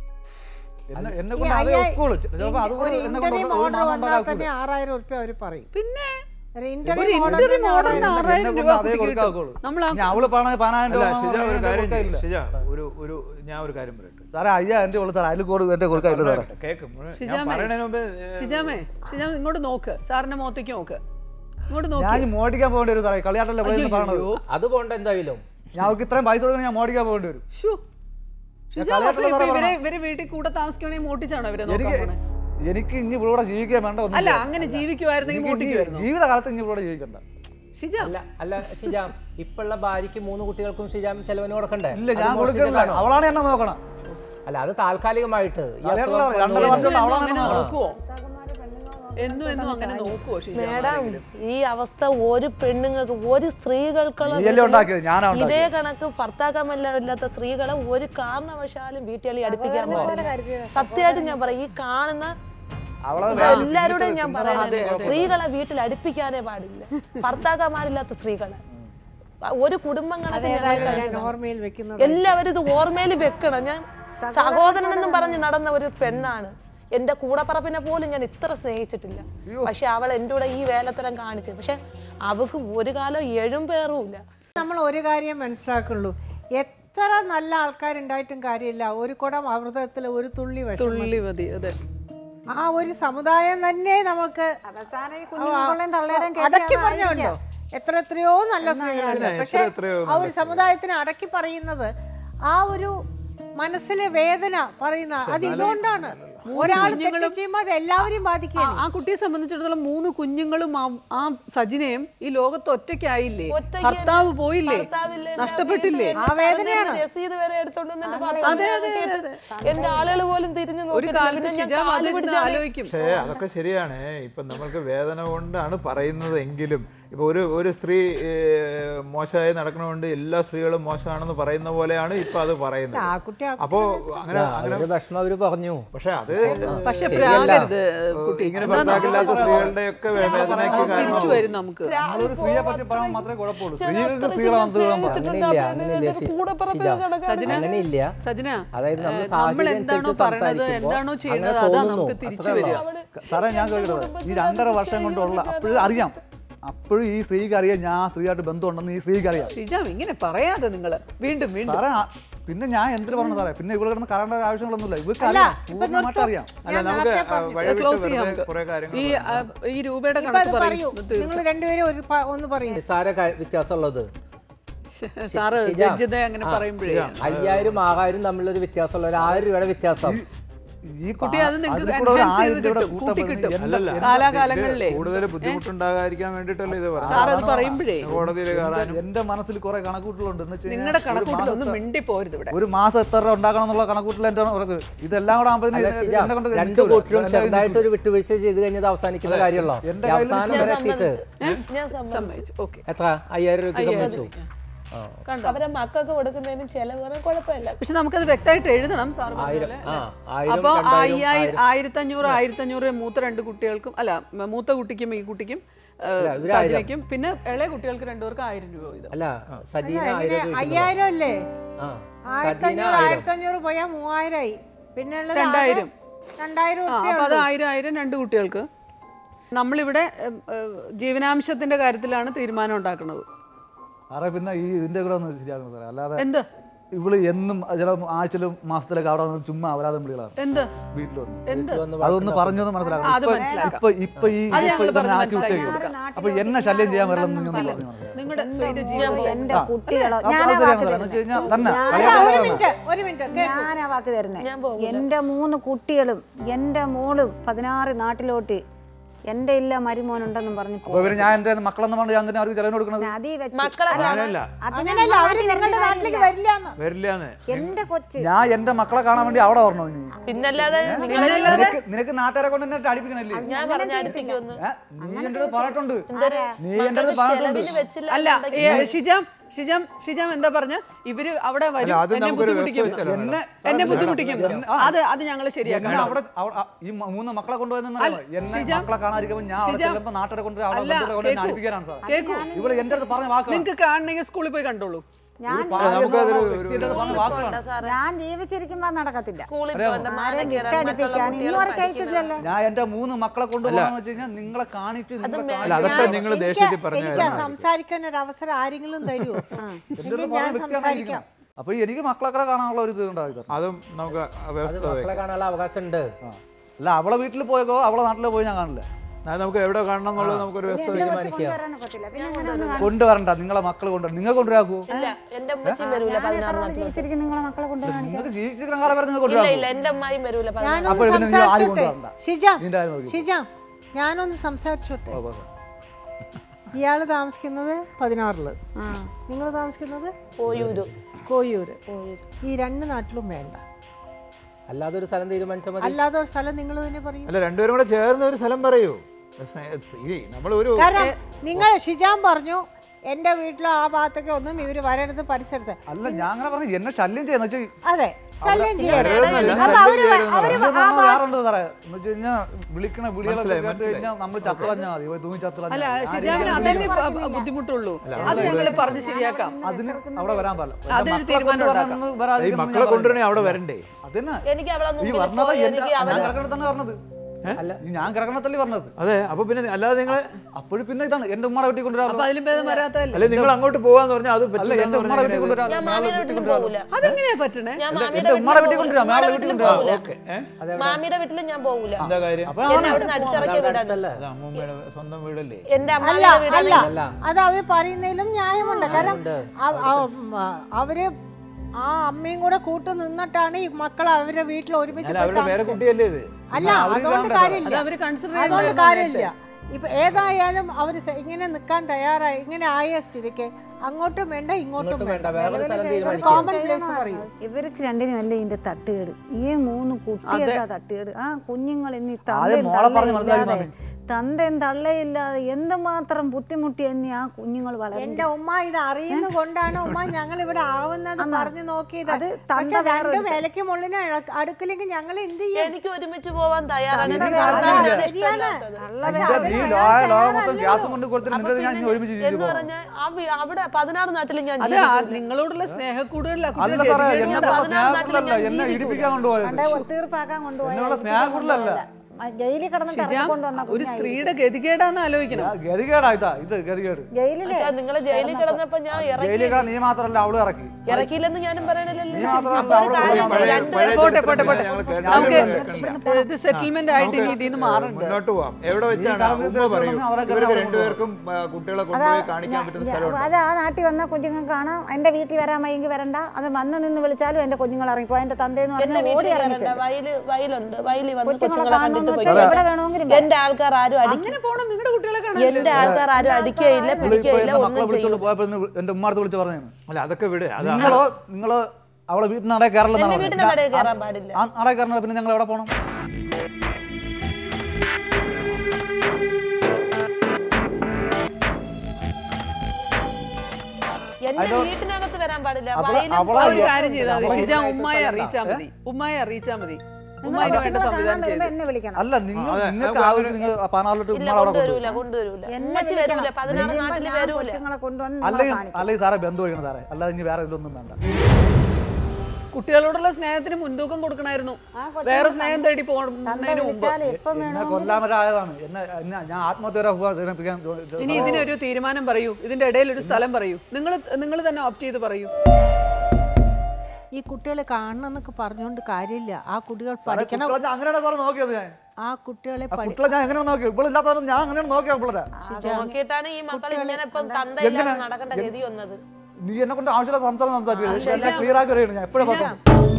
എന്നെ എന്നെ ഈ കൊണ്ട് അതേ അയ്യായി- ഒക്കുള്ളൂ ചിലപ്പോ അതുപോലെ ഒരു എന്നെ കൊണ്ട് ഇന്റർവ്യൂ ഒരു ഓർഡർ മാസം വന്നാൽ ഉണ്ടാക്കൂല. തന്നെ ആറായിരം ഉറുപ്പ്യ അവർ പറയും പിന്നെ ഒരു ഒരു ഇന്റർവ്യൂ ഇന്റർവ്യൂ ഓർഡറിന് എന്നെ ആറായിരം കൊണ്ട് രൂപ അതേ കുട്ടിക്ക് കൊടുക്കാവുള്ളൂ. കിട്ടും. നമ്മൾ ആ- ഇനി അവള് പറഞ്ഞ പതിനായിരം അല്ല രൂപ ഷിജ ഒരു എന്റെ കാര്യം ചെയ്യ്. കൊടുക്കാനില്ല. ഷിജ ഒരു ഒരു ഞാൻ ഒരു കാര്യം പറയട്ടെ സാറേ അയ്യായിരം രൂപ ഉള്ളു സാറേ അതിൽ കൂടെ എന്റെ കൊടുക്കാനില്ല സാറേ കേൾക്കും ഞാൻ ഷിജാമേ. പറയണതിന് മുമ്പ് ഏ, ഷിജാമേ ഷിജാം ഇങ്ങോട്ട് നോക്ക് സാറിന്റെ മുഖത്തേക്ക് നോക്ക് ഇങ്ങോട്ട് നോക്ക് ഞാൻ ഈ മോടിക്കാൻ പോകേണ്ടി വരും സാറേ കളിയാട്ടല്ലേ ഇവിടെ പറയണത് അയ്യോ. അത് പോണ്ട എന്തായാലും ഞാൻ അവർക്ക് ഇത്രയും പൈസ കൊടുക്കണം ഞാൻ മോടിക്കാൻ പോകേണ്ടി വരും ശ്ശോ. ഷിജാം, കളിയാട്ടല് അപ്പൊ സാറേ ഇവരെ ഇവരെ വീട്ടിൽ കൂടെ താമസിക്കണമെങ്കിൽ മോട്ടിച്ചാണോ ഇവരെ നോക്കാൻ എനിക്ക് പോണേ എനിക്ക് ഇനി ഇവിടെ ജീവിക്കാൻ വേണ്ട ഒന്നും അല്ല ചെയ്യാൻ. അങ്ങനെ ജീവിക്കുമായിരുന്നെങ്കിൽ എനിക്ക് ഇനി മോട്ടിക്കുമായിരുന്നു ജീവിതകാലത്ത് ഇനി ഇവിടെ ജീവിക്കണ്ട ഷിജാം അല്ല അല്ല ഷിജാം ഇപ്പോഴുള്ള ഭാര്യയ്ക്ക് മൂന്ന് കുട്ടികൾക്കും ഷിജാം ചെലവിന് കൊടുക്കണ്ടേ ഇല്ല അത് ഞാൻ കൊടുക്കുന്നില്ല മോഷ്ടിച്ചിട്ടാണോ? അവളാണ് എന്നെ നോക്കണം അല്ല അത് താൽക്കാലികമായിട്ട് ഈ കളിയാട്ടല് അസുഖം രണ്ടര വന്നു വർഷം എന്നും അവളാണ് അങ്ങനെ എന്നെ നോക്കണം. നോക്കുവോ എന്നും എന്നും അങ്ങനെ നോക്കുവോ ഷിജാം മേഡം ഈ അവസ്ഥ ഒരു പെണ്ണുങ്ങൾക്ക് ഒരു സ്ത്രീകൾക്കുള്ള നീയല്ലേ ഉണ്ടാക്കിയത് ഞാനാ ഇതേ ഉണ്ടാക്കിയത് കണക്ക് ഭർത്താക്കന്മാരില്ലാത്ത സ്ത്രീകളെ ഒരു കാരണവശാലും വീട്ടിൽ അടുപ്പിക്കാൻ പാടില്ല സത്യമായിട്ട് ഞാൻ പറയാം ഈ കാണുന്ന അവളെ എല്ലാവരോടും ഞാൻ പറയുന്നത് സ്ത്രീകളെ വീട്ടിൽ അടുപ്പിക്കാനേ പാടില്ല ഭർത്താക്കന്മാരില്ലാത്ത സ്ത്രീകളെ ഒരു കുടുംബങ്ങളൊക്കെ ഞങ്ങൾ ഞാൻ ഓർമ്മയിൽ വെക്കുന്നത് എല്ലാവരും ഇത് ഓർമ്മയിൽ വെക്കണം ഞാൻ സഹോദരൻ എന്നും പറഞ്ഞ് നടന്ന ഒരു പെണ്ണാണ് എന്റെ കൂടപ്പറപ്പിനെ പോലും ഞാൻ ഇത്ര സ്നേഹിച്ചിട്ടില്ല പക്ഷെ അവൾ എൻ്റെ കൂടെ ഈ വേലത്തരം കാണിച്ചു പക്ഷെ അവക്ക് ഒരു കാലം എഴും പേറും ഇല്ല നമ്മൾ ഒരു കാര്യം മനസ്സിലാക്കുള്ളൂ എത്ര നല്ല ആൾക്കാരുണ്ടായിട്ടും കാര്യമില്ല ഒരു കുടം അമൃതത്തിൽ ഒരു തുള്ളി വിഷം തുള്ളി മതി അതെ ആ ഒരു സമുദായം തന്നെ നമുക്ക് അവസാനം ഈ കുഞ്ഞുങ്ങളെയും തള്ളയുടെയും കയറ്റി അടക്കി അതായിരിക്കാം. പറഞ്ഞുണ്ടോ എത്ര എത്രയോ നല്ല സ്ത്രീകളുണ്ട് എത്ര പക്ഷെ എത്രയോ ആ ഒരു സമുദായത്തിന് അടക്കി പറയുന്നത് ആ ഒരു മനസ്സിലെ വേദന പറയുന്ന അത് ഇതുകൊണ്ടാണ് ഒരാൾ തെറ്റ് ചെയ്യുമ്പോൾ അത് എല്ലാവരെയും ബാധിക്കുകയാണ് ആ കുട്ടിയെ സംബന്ധിച്ചിടത്തോളം മൂന്ന് കുഞ്ഞുങ്ങളും ആ- ആ സജിനയും ഈ ലോകത്ത് ഒറ്റയ്ക്കായില്ലേ ഒറ്റയ്ക്ക് ഭർത്താവ് പോയില്ലേ ഭർത്താവില്ല, എന്നെ നഷ്ടപ്പെട്ടില്ലേ വീട്ടിൽ ആ വേദനയാണ്. കടന്നിരുന്ന് രസീത് വരെ എടുത്തോണ്ട് വന്ന് എന്റെ ഭർത്താവിനെ അതെ, അതെ, ഇറക്കിയിട്ട് അതെ. എന്റെ ആളുകൾ പോലും തിരിഞ്ഞു ഒരു നോക്കിയിട്ടില്ല. കാലത്ത് പിന്നെ ഞാൻ ഷിജാം കാല് അതിരുന്ന് പിടിച്ചാണ് ആലോചിക്കും പക്ഷേ അതൊക്കെ ശരിയാണ് ഇപ്പം നമ്മൾക്ക് വേദന കൊണ്ടാണ് പറയുന്നത് എങ്കിലും ഇപ്പോൾ ഒരു ഒരു സ്ത്രീ ഏഹ്, മോശമായി നടക്കണതുകൊണ്ട് എല്ലാ സ്ത്രീകളും മോശമാണെന്ന് പറയുന്ന പോലെയാണ് ഇപ്പം അത് പറയുന്നത് ആ കുട്ടി ആ അപ്പോൾ അങ്ങനെ അങ്ങനെ അവര് വിഷമം അവര് പറഞ്ഞു പക്ഷെ അത് പക്ഷെ ശരിയല്ല. പ്രാകരുത് കുട്ടി ഇങ്ങനെ ഭർത്താക്കില്ലാത്ത സ്ത്രീകളുടെ ഒക്കെ വേദനയ്ക്ക് തിരിച്ചു കാരണം വരും നമുക്ക് നമ്മളൊരു സ്ത്രീയെ പറ്റി പറയാൻ മാത്രമേ കുഴപ്പമുള്ളൂ ഞാൻ സ്ത്രീകൾക്ക് അത്രയ്ക്ക് സ്ത്രീകളെ ഞാൻ വന്നു വീഴാൻ പാടില്ല. സ്നേഹിച്ചിട്ടുണ്ട് അങ്ങനെയില്ല ആ പെണ്ണിനെ. അങ്ങനെയില്ല എൻ്റെ ഷി- കൂടപ്പിറപ്പിൽ ഷിജ. കിടക്കാൻ അങ്ങനെയില്ല സജന അതായത് നമ്മൾ ഏഹ്, നമ്മൾ സാഹചര്യം എന്താണോ അനുസരിച്ച് പറയണത് സംസാരിക്കുമ്പോൾ എന്താണോ ചെയ്യുന്നത് അങ്ങനെ അതാ തോന്നുന്നു. നമുക്ക് തിരിച്ചു അത്രേ വരിക ഉള്ളൂ. സാറേ ഞാൻ ചോദിക്കുന്നത് ഈ രണ്ടര വർഷം കൊണ്ടുള്ള അപ്പോഴും അറിയാം അപ്പോഴും ഈ സ്ത്രീക്ക് അറിയാം ഞാൻ ആ സ്ത്രീയായിട്ട് ബന്ധമുണ്ടെന്ന് ഈ സ്ത്രീക്ക് അറിയാം ഷിജാം ഇങ്ങനെ പറയാതെ നിങ്ങള് വീണ്ടും വീണ്ടും സാറേ ആ- പിന്നെ ഞാൻ എന്തിനു പറഞ്ഞു സാറേ പിന്നെ ഇവിടെ കിടന്ന് കാണേണ്ട ആവശ്യങ്ങളൊന്നുമില്ല ഇവർക്ക് അല്ല, അറിയാം ഇപ്പൊ പൂർണ്ണമായിട്ട് നിർത്തൂ. അറിയാം അല്ല ഞാൻ നമുക്ക് നേരത്തെ പറഞ്ഞു. വഴിവിട്ട് ക്ലോസ് ചെയ്യാം വെറുതെ നമുക്ക് കുറെ കാര്യങ്ങൾ ഈ ആ, ഈ രൂപയുടെ ഇപ്പൊ അത് കണക്ക് പറയൂ പറയും നിങ്ങൾ രണ്ടുപേരും ഒരു പ- ഒന്ന് പറയൂ നിസ്സാര ക- വ്യത്യാസമുള്ളത് സാറ് ഷിജ. ജഡ്ജിത അങ്ങനെ ആ, പറയുമ്പോഴേ അയ്യായിരം ആറായിരം തമ്മിലൊരു വ്യത്യാസമുള്ള ഒരു ആയിരം രൂപയുടെ വ്യത്യാസം ഈ കുട്ടി അത് നിങ്ങൾക്ക് അതിൽ കൂടെ ഒരു enhance ചെയ്ത് ആയിരം രൂപയുടെ കിട്ടും, കൂട്ടം കൂട്ടി വന്ന് കിട്ടും. എല്ലാ- അല്ലല്ല കാലാകാലങ്ങളിലേ. കൂടുതൽ ബുദ്ധിമുട്ടുണ്ടാകാതിരിക്കാൻ വേണ്ടിയിട്ടല്ലേ ഇത് സാർ പറഞ്ഞത് അത് പറയുമ്പോഴേ കോടതിയിൽ കയറാനും എന്റെ മനസ്സിൽ കുറെ കണക്കൂട്ടലുണ്ട് എന്ന് വെച്ച് കഴിഞ്ഞാൽ നിങ്ങളുടെ ഒരു കണക്കൂട്ടിൽ ഒന്നും മാസത്തെ- മിണ്ടി പോരുത് ഇവിടെ ഒരു മാസം എത്ര രൂപ ഉണ്ടാക്കണം എന്നുള്ള കണക്കൂട്ടിൽ എന്റെ ഉറപ്പ്. ഇതെല്ലാം കൂടെ ആകുമ്പോഴത്തേന് അല്ല ഇത് ഷിജ, എന്നെ കൊണ്ട് രണ്ട് നിൽക്കൂല. കൂട്ടിലും എല്ലാം ചെറുതായിട്ട് നിൽക്കൂല. ഒരു വിട്ടുവീഴ്ച ചെയ്ത് കഴിഞ്ഞത് അവസാനിക്കുന്ന കാര്യമുള്ളൂ എന്റെ ഈ കയ്യിൽ അവസാനം ഞാൻ വരെ എത്തിയിട്ട് സമ്മതിച്ചു. ഞാൻ സമ്മതിച്ചു സമ്മതിച്ചു ഓക്കെ എത്ര അയ്യായിരം രൂപയ്ക്ക് സമ്മതിച്ചു കണ്ടോ അവരെ മക്കൾക്ക് കൊടുക്കുന്നതിന് ചെലവ് കുഴപ്പമില്ല പക്ഷെ നമുക്കത് വ്യക്തമായിട്ട് എഴുതണം സാർ ആയിരം ആ ആയിരം അപ്പോൾ രണ്ടായിരം അയ്യായിരം ആയിരത്തഞ്ഞൂറ് ആയിരത്തഞ്ഞൂറ് മൂത്ത രണ്ട് കുട്ടികൾക്കും അല്ല മ- മൂത്ത കുട്ടിക്കും ഈ കുട്ടിക്കും ഏ, ഇവര് സജിനയ്ക്കും പിന്നെ ഇളയ കുട്ടികൾക്ക് രണ്ടുപേർക്കും ആയിരം രൂപ വീതം അല്ല സജീന ആയിരം ചോദിക്കുന്നു അയ്യായിരം അല്ലേ ആ സജീന ആയിരത്തഞ്ഞൂറ് ആയിരം ആയിരത്തഞ്ഞൂറ് പോയാൽ മൂവായിരമായി പിന്നെ ഉള്ളത് രണ്ടായിരം. ആകെ രണ്ടായിരം ആ ഉറുപ്പിക അപ്പോൾ അത് ആയിരം ആയിരം രണ്ട് കുട്ടികൾക്ക് നമ്മളിവിടെ ഏ, ഏ, ജീവനാംശത്തിന്റെ കാര്യത്തിലാണ് തീരുമാനം ഉണ്ടാക്കുന്നത് സാറേ പിന്നെ ഈ ഇതിന്റെ കൂടെ ഒന്ന് ശരിയാക്കണം സാറേ അല്ലാതെ എന്ത് ഇവള് എന്നും ചില ആഴ്ചയിലും മാസത്തിലൊക്കെ അവിടെ വന്ന് ചുമ്മാ അപരാധം വിളികളാണ് എന്ത് വീട്ടിൽ വന്ന് എന്ത് വന്ന് അതൊന്ന് പറഞ്ഞൊന്ന് ആ, അത് മനസ്സിലാക്കണം ഇപ്പൊ- മനസ്സിലാക്കാം. ഇപ്പൊ ഇപ്പൊ ഈ അത് ഇപ്പൊ ഞങ്ങൾ ഇതന്നെ പറഞ്ഞ് ആക്കി വിട്ടേക്കും മനസ്സിലാക്കി അപ്പൊ എന്നെ ശല്യം ചെയ്യാൻ വരലെന്ന് ഞാൻ പറഞ്ഞു മനസ്സിലാക്കി. നിങ്ങളുടെ സ്വൈര എന്റെ ജീവിതം എന്റെ ആ. കുട്ടികളോ അപ്പൊ ഞാൻ അത് ആ ശരിയാണ് വാക്ക് സാറേ. എന്ന് വെച്ച് കഴിഞ്ഞാൽ തന്നെ ഞാൻ- അല്ല, കളിയാക്കാൻ ഒരു വന്നതാ. മിനിറ്റ് ഒരു മിനിറ്റ് കേൾക്കൂ. ഞാൻ ആ വാക്ക് തരുന്നേ എന്റെ മൂന്ന് കുട്ടികളും എന്റെ മോളും പതിനാറ് നാട്ടിലോട്ട് എന്റെ ഇല്ല മരുമോനുണ്ടെന്നും പറഞ്ഞു അപ്പൊ ഇവര് ഞാൻ എന്റെ മക്കളെന്ന് പറഞ്ഞ് ഞാൻ തന്നെ അവർക്ക് ചെലവിന് കൊടുക്കണത് അതീ വെച്ച് മക്കളെ അങ്ങനെയല്ല അങ്ങനെയല്ല അവര് നിങ്ങളുടെ നാട്ടിലേക്ക് വരില്ലാന്ന് വരില്ലാന്ന് എന്റെ കൊച്ച് ഞാൻ എന്റെ മക്കളെ കാണാൻ വേണ്ടി അവിടെ വരണോ ഇനി പിന്നല്ലാതെ നിങ്ങൾ നിനക്ക് നിനക്ക് നാട്ടുകാരെ കൊണ്ട് എന്നെ അടിപ്പിക്കണല്ലേ ഞാൻ പറഞ്ഞ അടുപ്പിക്കുമെന്ന് ഏ? നീ എന്റെ അടുത്ത് പറഞ്ഞിട്ടുണ്ട് നീ എന്റെ അടുത്ത് പറഞ്ഞിട്ടുണ്ട് ചെലവിന് വെച്ചില്ല അല്ല ഏ, ഷിജാം ഷിജാം ഷിജാം എന്താ പറഞ്ഞ ഇവര് അവിടെ വരും അല്ല, അത് എന്നെ നമുക്കൊരു ബുദ്ധിമുട്ടിക്കും വ്യവസ്ഥ വെച്ചാലോ, എന്നെ എന്നെ ബുദ്ധിമുട്ടിക്കും ആ. അത് അത് ഞങ്ങൾ ശരിയാക്കണം എന്നെ അവിടെ അവിടെ ആ, ഈ മ- മൂന്ന് മക്കളെ കൊണ്ടുപോയെന്ന് എന്നെ ഷിജാം, മക്കളെ കാണാതിരിക്കുമ്പോൾ ഞാൻ അവിടെ ഷിജാം. ചെല്ലുമ്പോൾ നാട്ടുകാരെ കൊണ്ട് അവിടെ അല്ല, ബന്ധുക്കളെ കൊണ്ട് എന്നെ കേക്കൂ. അടിപ്പിക്കാനാണ് സാർ കേക്കൂ ഇവിടെ എന്റെ അടുത്ത് പറഞ്ഞ വാക്കാണ് നിങ്ങൾക്ക് കാണണമെങ്കിൽ സ്കൂളിൽ പോയി കണ്ടോളൂ ഞാൻ നമുക്കതൊരു വ്യക്തിയുടെ അടുത്ത് പറഞ്ഞ വാക്കാണ് ഞാൻ ജീവിച്ചിരിക്കുമ്പോ നടക്കത്തില്ല സ്കൂളിൽ അറിയാമോ? പോകണ്ട ആരെ മാനം കയറാൻ മറ്റുള്ള വിട്ടടിപ്പിക്കാൻ കുട്ടികളെ ഇന്നുവരെ പഠിക്കുന്നത്. ചെയ്യിച്ചിട്ടില്ലല്ലോ ഞാൻ എന്റെ മൂന്ന് മക്കളെ കൊണ്ടുപോകാന്ന് വെച്ച് കഴിഞ്ഞാൽ നിങ്ങളെ കാണിച്ച് നിങ്ങളെ അല്ല അതൊക്കെ നിങ്ങൾ എനിക്ക് ദേഷ്യത്തിൽ പറഞ്ഞ എനിക്ക് കാര്യമാണ് സംസാരിക്കാൻ ഒരു അവസരം ആരെങ്കിലും തരുമോ എന്റെ എങ്കിൽ അടുത്ത് ഞാൻ പറഞ്ഞ വ്യക്തിയാണ് സംസാരിക്കാം അപ്പൊ എനിക്ക് മക്കളെ കാണാനുള്ള ഒരു ഇത് ഉണ്ടായി സാർ അതും നമുക്ക് ആ വ്യവസ്ഥ മക്കളെ വെക്കാം കാണാനുള്ള അവകാശം ഉണ്ട് ആ. അല്ല അവളെ വീട്ടിൽ പോയതോ അവളെ നാട്ടിൽ പോയി ഞാൻ കാണില്ല അത് നമുക്ക് എവിടെ കാണണം എന്നുള്ളത് നമുക്കൊരു വ്യവസ്ഥ എന്റെ വെക്കാം കൊച്ച് കൊണ്ടുവരാൻ ഒക്കത്തില്ല പിന്നെ എങ്ങനെ ഒന്ന് കാണും? കൊണ്ടുവരണ്ട നിങ്ങളെ മക്കൾ കൊണ്ടുവരണം നിങ്ങൾ കൊണ്ടുവരാക്കൂ ഇല്ല എന്റെ ഉമ്മച്ചിയും വരൂല ഞാൻ പതിനാറ് എത്ര നാൾ നാട്ടിൽ ജീവിച്ചിരിക്കും നിങ്ങളെ മക്കളെ കൊണ്ട് കാണിക്കാൻ നിങ്ങൾക്ക് ജീവിച്ചിരിക്കുന്ന കാലം വരെ നിങ്ങൾ ഇല്ല കൊണ്ടുവരാക്കൂ ഇല്ല എന്റെ അമ്മായും വരൂല പതിനാറ് അപ്പോൾ ഞാനൊന്ന് ഇതിന് നീ ആരും സംസാരിച്ചോട്ടെ കൊണ്ടുവരണ്ട. ഷിജാം നിന്റെ കാര്യം നോക്കി. ഷിജാം ഞാനൊന്ന് സംസാരിച്ചോട്ടെ ഓ, ഓ, ഓ. ഇയാൾ താമസിക്കുന്നത് പതിനാറില് ആ. നിങ്ങൾ താമസിക്കുന്നത് പോയൂര് കോയൂര് ഈ രണ്ട് നാട്ടിലും വേണ്ട അല്ലാതെ ഒരു സ്ഥലം തീരുമാനിച്ചാൽ മതി അല്ലാതെ ഒരു സ്ഥലം നിങ്ങൾ തന്നെ പറയും അല്ല രണ്ടുപേരും കൂടെ ചേർന്ന് ഒരു സ്ഥലം പറയൂ നമ്മൾ ഒരു കാരണം നിങ്ങൾ ഷിജാം പറഞ്ഞു എന്റെ വീട്ടിലോ ആ ഭാഗത്തൊക്കെ ഒന്നും ഇവര് വരരുത് പരിസരത്ത് അല്ല ഞാൻ അങ്ങനെ പറഞ്ഞു എന്നെ ശല്യം ചെയ്യുന്ന വെച്ചാൽ അതെ ശല്യം ചെയ്യരുത് വരരുതെന്നല്ല, അപ്പൊ ശല്യം അവര് വ- ചെയ്യരുതെന്ന് അവര് ഇത് ആ നമ്മൾ ഭാ- വേറുണ്ട് സാറേ എന്ന് വെച്ച് കഴിഞ്ഞാൽ വിളിക്കണ വിളികളൊക്കെ മനസ്സിലായി, കേട്ട് മനസ്സിലായി. കഴിഞ്ഞാൽ നമ്മൾ ചത്തു പറഞ്ഞാൽ മതി പോയി തൂങ്ങി ചത്തു അല്ല പറഞ്ഞാൽ ഷിജാമിന് അതന്നെ ബ- ബുദ്ധിമുട്ടുള്ളൂ അത് ഞങ്ങൾ പറഞ്ഞ് ശരിയാക്കാം അതിന് അവിടെ വരാൻ പാടില്ല അതൊരു എന്റെ മക്കളെ തീരുമാനം കൊണ്ടുവരാനൊന്നും ഈ വരാതിരിക്കണം മക്കളെ കൊണ്ടുവരണേ അവിടെ വരണ്ടേ അതന്നെ എനിക്ക് അവളെ ഈ മുമ്പിൽ പറഞ്ഞത് പോയി എന്റെ- എനിക്ക് ഞാൻ അവളെ കിടക്കണ തന്നെ പറഞ്ഞത് ഈ ഞാൻ കിടക്കണത്തല്ലേ പറഞ്ഞത് അതെ അപ്പൊ പിന്നെ അല്ലാതെ നിങ്ങൾ അപ്പോഴും പിന്നെ ഇതാണ് എന്റെ ഉമ്മയുടെ വീട്ടിൽ കൊണ്ടുവരാൻ അപ്പൊ അതിലും ഭേദം വരാത്തതല്ലേ അല്ലെ നിങ്ങൾ അങ്ങോട്ട് പോവാന്ന് പറഞ്ഞാൽ അത് അല്ല പറ്റില്ല എന്റെ എന്ന് ഉമ്മയുടെ വീട്ടിൽ പറഞ്ഞാൽ കൊണ്ടുവരാൻ ഞാൻ മേലെ മാമിയുടെ വീട്ടിൽ വീട്ടിൽ കൊണ്ടുവരാൻ പോകൂല അതെങ്ങനെയാ പറ്റണേ ഞാൻ എന്റെ മാമിയുടെ ഉമ്മയുടെ വീട്ടിൽ വീട്ടിൽ കൊണ്ടുവരാം പോകൂല. മേലെ വീട്ടിൽ കൊണ്ടുവരാം പോകൂല. ഓക്കെ മാമിയുടെ വീട്ടിൽ ഞാൻ പോകൂല എന്താ കാര്യം അപ്പൊ എന്നെ അവിടെ അടിച്ചിറക്കി വിടാൻ അടുത്തല്ലേ അത് അമ്മൂമ്മയുടെ സ്വന്തം വീടല്ലേ എന്റെ അല്ല അമ്മയുടെ അല്ല വീടാണ് അത് അവര് പറയുന്നതിലും ന്യായമുണ്ട് കാരണം അവ- അവ- അവര് ആ അമ്മയും കൂടെ കൂട്ടു നിന്നിട്ടാണ് ഈ മക്കൾ അവരുടെ വീട്ടിൽ ഒരുമിച്ച് ഞാൻ പോയി അവരുടെ പേരെ താമസിച്ചത്. കുട്ടിയല്ലേ ഇത് അല്ല അതുകൊണ്ട് അത് കാര്യമില്ല അവര് കൺസിഡർ അതുകൊണ്ട് കാര്യമില്ല ഇപ്പൊ ഏതായാലും അവര് സ- ഇങ്ങനെ നിൽക്കാൻ തയ്യാറായി ഇങ്ങനെ ആയ സ്ഥിതിക്ക് അങ്ങോട്ടും വേണ്ട ഇങ്ങോട്ടും ഇങ്ങോട്ടും വേണ്ട വേണ്ട വേറെ സ്ഥലം തീരുമാനിക്കാം കോമൺ പ്ലേസ് പറയൂ ഇവർക്ക് രണ്ടിനും അല്ലേ ഇതിന്റെ തട്ടുകേട് ഈ മൂന്ന് കുട്ടിയൊക്കെ തട്ടുകേട് ആ കുഞ്ഞുങ്ങൾ ഇനി ആദ്യം തന്തയും മോളെ പറഞ്ഞ് മനസ്സിലാക്കി തള്ളയില്ലാതെ തന്തയും തള്ളയില്ലാതെ എന്തുമാത്രം ബുദ്ധിമുട്ടി എന്നെ ആ കുഞ്ഞുങ്ങൾ വളരും എന്റെ ഉമ്മ ഇത് അറിയുന്ന കൊണ്ടാണ് ഉമ്മ ഞങ്ങൾ ഇവിടെ ആവുന്നത് പറഞ്ഞു നോക്കിയത് അത് തന്ത പക്ഷെ വേറെ രണ്ട് വിലക്ക് മുള്ളിന് അടുക്കില്ലെങ്കിൽ ഞങ്ങൾ എന്ത് ചെയ്യും എനിക്ക് ഒരുമിച്ച് പോവാൻ തയ്യാറാണ് എനിക്ക് എനിക്ക് അറിയില്ല. ഭർത്താവിനെ ശരിയാണ്. ഇഷ്ടമല്ലാത്തത്. നിന്റെ നീ ലോക ലോകം മൊത്തം ഗ്യാസും കൊണ്ട് കൊടുത്തിട്ട് അപ്പൊ നിന്റെ ഞാൻ പിന്നെ ഇനി ഒരുമിച്ച് ജീവിച്ചു എന്ന് പോകാം പറഞ്ഞാൽ ആ വി- അവിടെ പതിനാറ് നാട്ടിൽ ഞാൻ അത് ജീവിക്കും. ആ നിങ്ങളോടുള്ള സ്നേഹക്കൂടുതല അല്ല സാറേ എന്നെ ഞാൻ ഉള്ള പതിനാറ് നാട്ടിൽ സ്നേഹത്തിലല്ല ഞാൻ എന്നെ ജീവിക്കൂല. ഇടിപ്പിക്കാൻ കൊണ്ടുപോയത് കണ്ടേ ഒത്തീർപ്പാക്കാൻ കൊണ്ടുപോയ എന്നുള്ള സ്നേഹക്കൂടുതലല്ല. ജയിലിൽ കിടന്നിട്ട് കൊണ്ടുവന്ന ഒരു സ്ത്രീയുടെ ഗതികേടാന്ന് ആലോചിക്കണം ആ, ഗതികേടാ ഇതാ ഇത് ഗതികേട് ജയിലിലെ അച്ഛാ, നിങ്ങള് ജയിലിൽ കിടന്നപ്പോ ഞാൻ ഇറക്കി ജയിലിൽ നീ മാത്രല്ല അവള് ഇറക്കി ഇറക്കിയില്ലെന്ന് ഞാനും നീ പറയണില്ലല്ലോ മാത്രമല്ല അപ്പൊ ഒരു അവള് കാര്യം പഴയ- ഉണ്ട്. പഴയ രണ്ട് പഴയ പോട്ടെ, ചരിത്രം പോട്ടെ, പിന്നെ പോട്ടെ. ഞങ്ങൾ നമുക്ക് കേൾക്കണ്ട. ഇത് സെറ്റിൽമെന്റ് ആയിട്ട് ഇനി ഇതിൽ നിന്ന് മാറണ്ട മുന്നോട്ട് പോവാം എവിടെ വെച്ചാണ് കാരണം ഉമ്മ ഇത് പറയും അവരൊക്കെ ഇവർക്ക് അവിടെ രണ്ടുപേർക്കും ആ, കുട്ടികളെ കൊണ്ടുപോയി കാണിക്കാൻ പറ്റുന്ന സ്ഥലമുണ്ട് അത് ആ നാട്ടിൽ വന്ന കുഞ്ഞുങ്ങൾക്ക് കാണാം എന്റെ വീട്ടിൽ വരാൻ വൈകി വരണ്ട അത് വന്ന് നിന്ന് വിളിച്ചാലും എന്റെ കുഞ്ഞുങ്ങൾ ഇറങ്ങിപ്പോ എന്റെ തന്തേന്ന് എന്റെ പറഞ്ഞാൽ ഓടി വീട്ടിൽ ഇറങ്ങി വരണ്ട വയല് വയലുണ്ട് വയലിൽ വന്ന് കൊച്ചുങ്ങളെ കൊച്ചുങ്ങളെ കാണണമെന്ന് കണ്ടിട്ട് വെച്ചാൽ പോയി എവിടെ വേണമെങ്കിലും വരാം. എന്റെ ആൾക്കാർ ആരും അടിക്കും അങ്ങനെ പോണം നിങ്ങളുടെ കുട്ടികളെ കാണാൻ എന്റെ ആൾക്കാർ ആരും അടിക്കുകയില്ല ഇവള് ഇപ്പൊ പിടിക്കുകയില്ല എന്റെ മക്കളെ ഒന്നും വിളിച്ചോണ്ട് ചെയ്യില്ല പോയപ്പോ ഇന്ന് എന്റെ ഉമ്മാർത്ത് വിളിച്ച് പറഞ്ഞാണ് അല്ല അതൊക്കെ വിട് അത് നിങ്ങളോ നിങ്ങള് അവളെ വീട്ടിൽ നട കയറില്ല എന്റെ വീട്ടിന്റെ കടയിൽ കയറാൻ പാടില്ല നട കയറണ പിന്നെ ഞങ്ങൾ എവിടെ പോകണം എന്റെ അതിനോ- വീട്ടിനകത്ത് വരാൻ പാടില്ല അവളെ- വയലും അവളെ- ആ ഒരു കാര്യം ചെയ്താൽ മതി അവളെ- ഷിജ ഉമ്മായി അറിയിച്ചാൽ മതി ഉമ്മായി അറിയിച്ചാൽ മതി ഉമ്മായി വേണ്ട സംവിധാനം ചെയ്തു എന്നെ വിളിക്കണം അല്ല നിങ്ങൾ അതെ, നിങ്ങൾക്ക് അത് ആ ഒരു നിങ്ങൾ പതിനാലിലോട്ട് ഇല്ല ഉമ്മ അവിടെ കൊണ്ടുവരൂല കൊണ്ടുവരും കൊണ്ടുവരൂല എന്നെ ഉമ്മച്ചി വിളിക്കണം. വരൂല പതിനാറ് വിളിക്കുമ്പോ നാട്ടിൽ ഞാൻ വരൂല കൊച്ചുങ്ങളെ കൊണ്ടുവന്ന് നിങ്ങളെ അല്ലെങ്കിൽ കാണിക്കും. അല്ലെങ്കിൽ സാറേ ബന്ധു കഴിക്കണം സാറേ അല്ലാതെ ഇനി വേറെ ഇതിലൊന്നും വേണ്ട കുട്ടികളോടുള്ള സ്നേഹത്തിന് മുൻതൂക്കം കൊടുക്കണമായിരുന്നു ആ കൊച്ചുങ്ങളെ വേറെ സ്നേഹം തേടി തന്ത പോകുന്നതിന് മുമ്പ് വിളിച്ചാൽ എപ്പം എന്നെ വേണോ കൊല്ലാൻ വരായതാണ് എന്നെ എന്നെ ഞാൻ ആത്മഹത്യ വരെ പോകാൻ തീരുമാനിപ്പിക്കാൻ ഇനി ഇതിനൊരു തീരുമാനം പറയൂ ഇതിന്റെ ഇടയിൽ ഒരു സ്ഥലം പറയൂ നിങ്ങൾ നിങ്ങൾ തന്നെ ഓപ്റ്റ് ചെയ്ത് പറയൂ ഈ കുട്ടികളെ കാണണമെന്നൊക്കെ പറഞ്ഞുകൊണ്ട് കാര്യമില്ല ആ കുട്ടികൾ സാറേ, പഠിക്കണം കുട്ടികളെ ഞാൻ അങ്ങനെയാണ് സാറേ നോക്കിയത് ഞാൻ ആ കുട്ടികളെ ആ പഠി കുട്ടികളെ ഞാൻ എങ്ങനെ നോക്കി ഇവളില്ലാത്തവരും ഞാൻ അങ്ങനെയാണ് നോക്കിയത് പിള്ളേരെ നോക്കിയിട്ടാണ് ഈ മക്കൾ ഇങ്ങനെ ഇപ്പം തന്തയില്ലാതെ നടക്കേണ്ട ഗതി വന്നത് നീ എന്നെ കൊണ്ട് ആവശ്യമില്ല സംസാരം സംസാരിക്കുക എല്ലാം ക്ലിയർ ആക്കി അറിയണം ഞാൻ എപ്പോഴും പറഞ്ഞു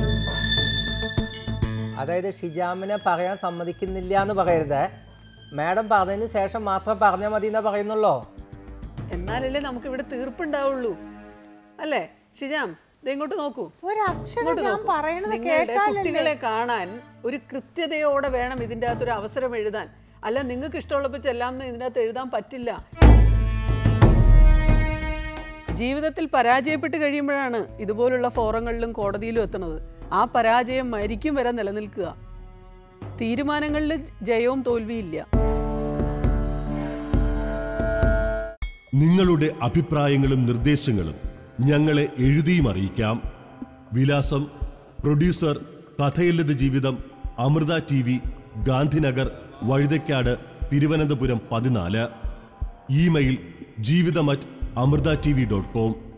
അതായത് ഷിജാമിനെ പറയാൻ സമ്മതിക്കുന്നില്ല എന്ന് പറയരുത് മാഡം പറഞ്ഞതിന് ശേഷം മാത്രം പറഞ്ഞാൽ മതി എന്നാ പറയുന്നുള്ളൂ എന്നാലല്ലേ നമുക്ക് ഇവിടെ തീർപ്പുണ്ടാവുള്ളൂ അല്ലേ ഷിജാം ദേ ഇങ്ങോട്ട് നോക്കൂ ഒരക്ഷരം ഇങ്ങോട്ട് ഞാൻ നോക്കൂ. പറയണത് നിങ്ങളുടെ കേട്ടാലല്ലേ കുട്ടികളെ കാണാൻ ഒരു കൃത്യതയോടെ വേണം ഇതിൻ്റെ അകത്തൊരു അവസരം എഴുതാൻ അല്ല നിങ്ങൾക്ക് ഇഷ്ടമുള്ളപ്പോൾ ചെല്ലാം എന്ന് ഇതിൻ്റെ അകത്ത് എഴുതാൻ പറ്റില്ല ജീവിതത്തിൽ പരാജയപ്പെട്ട് കഴിയുമ്പോഴാണ് ഇതുപോലുള്ള ഫോറങ്ങളിലും കോടതിയിലും എത്തുന്നത് ആ പരാജയം മരിക്കും വരെ നിലനിൽക്കുക തീരുമാനങ്ങളിൽ ജയവും തോൽവിയില്ല നിങ്ങളുടെ അഭിപ്രായങ്ങളും നിർദ്ദേശങ്ങളും ഞങ്ങളെ എഴുതിയും അറിയിക്കാം വിലാസം പ്രൊഡ്യൂസർ കഥയില്ലത് ജീവിതം അമൃത ടി വി ഗാന്ധിനഗർ വഴുതയ്ക്കാട് തിരുവനന്തപുരം പതിനാല് ഇമെയിൽ ജീവിതം at Amrita T V dot com